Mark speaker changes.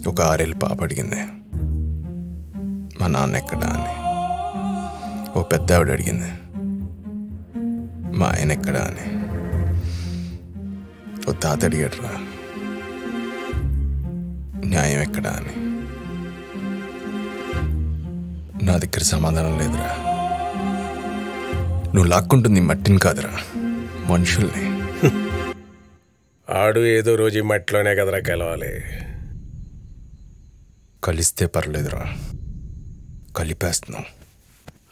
Speaker 1: ఒక ఆరేళ్ళ పాప అడిగింది మా నాన్న ఎక్కడా అని ఓ పెద్ద ఆవిడ అడిగింది మా ఆయన ఎక్కడా అని ఓ తాత అడిగాడురా న్యాయం ఎక్కడా అని నా దగ్గర సమాధానం లేదురా నువ్వు లాక్కుంటుంది ఈ మట్టిని కాదురా మనుషుల్ని
Speaker 2: ఆడు ఏదో రోజు ఈ మట్టిలోనే కదరా కలవాలి
Speaker 1: కలిస్తే పర్లేదురా కలిపేస్తున్నాం